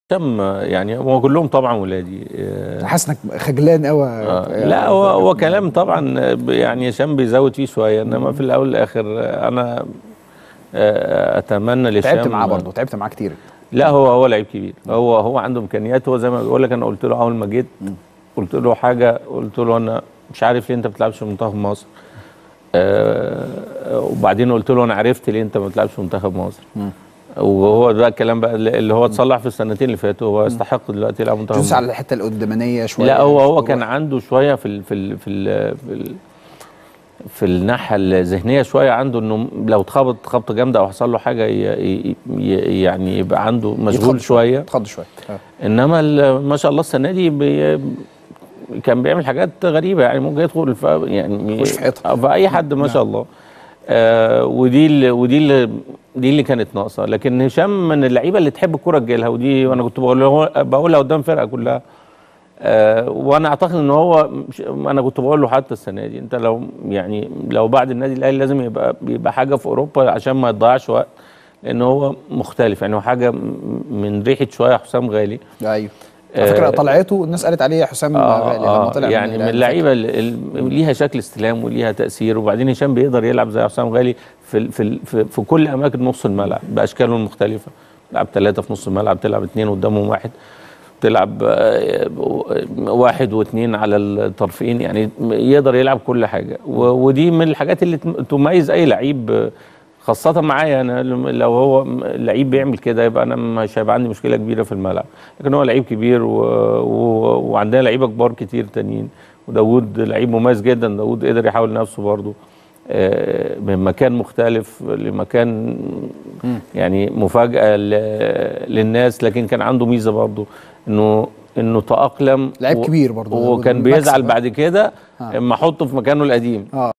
هشام يعني هو كلهم طبعا ولادي آه، حاسس انك خجلان قوي آه، لا هو هو كلام طبعا آه، يعني هشام بيزود فيه شويه انما في الاول والاخر آه، انا آه، اتمنى لهشام تعبت معاه برضه تعبت معاه كتير لا هو هو لعيب كبير هو هو عنده امكانيات هو زي ما بقول لك انا قلت له اول ما جيت قلت له حاجه قلت له انا مش عارف ليه انت ما بتلعبش في منتخب مصر آه وبعدين قلت له انا عرفت ليه انت ما بتلعبش في منتخب مصر وهو ده الكلام بقى اللي اللي هو اتصلح في السنتين اللي فاتوا هو يستحق دلوقتي يلعب منتخب جزء مصر على الحته القدامانيه شويه لا هو هو مش كان جوه. عنده شويه في ال في ال في ال في, ال في الناحيه الذهنيه شويه عنده انه لو اتخبط خبطه جامده او حصل له حاجه ي ي ي يعني يبقى عنده يتخض مشغول شويه اتخض شويه آه. انما ال- ما شاء الله السنه دي بي كان بيعمل حاجات غريبه يعني ممكن يدخل في يعني يخش في حيطة. في اي حد ما شاء الله آه ودي اللي ودي اللي دي اللي كانت ناقصه لكن هشام من اللعيبه اللي تحب الكوره تجيلها ودي وانا كنت بقول بقولها قدام الفرقه كلها آه وانا اعتقد ان هو مش انا كنت بقول له حتى السنه دي انت لو يعني لو بعد النادي الاهلي لازم يبقى بيبقى حاجه في اوروبا عشان ما يضيعش وقت لان هو مختلف يعني هو حاجه م- من ريحه شويه حسام غالي ايوه على فكره طلعته الناس قالت عليه حسام غالي لما آه طلع يعني من الأهلي. اللعيبه اللي اللي ليها شكل استلام وليها تاثير وبعدين هشام بيقدر يلعب زي حسام غالي في ال- في ال- في, في كل اماكن نص الملعب باشكاله المختلفه تلعب ثلاثه في نص الملعب تلعب اثنين قدامهم واحد تلعب آه، واحد واثنين على الطرفين يعني يقدر يلعب كل حاجه و- ودي من الحاجات اللي تم- تميز اي لعيب آه، خاصة معايا انا لم- لو هو م- لعيب بيعمل كده يبقى انا مش هيبقى عندي مشكلة كبيرة في الملعب، لكن هو لعيب كبير و... و... وعندنا لعيبة كبار كتير تانيين وداوود لعيب مميز جدا داوود قدر يحاول نفسه برضه آه، من مكان مختلف لمكان يعني مفاجأة ل... للناس لكن كان عنده ميزة برضه انه انه تأقلم لعيب و- كبير برضه وكان مكسب. بيزعل بعد كده آه. اما احطه في مكانه القديم اه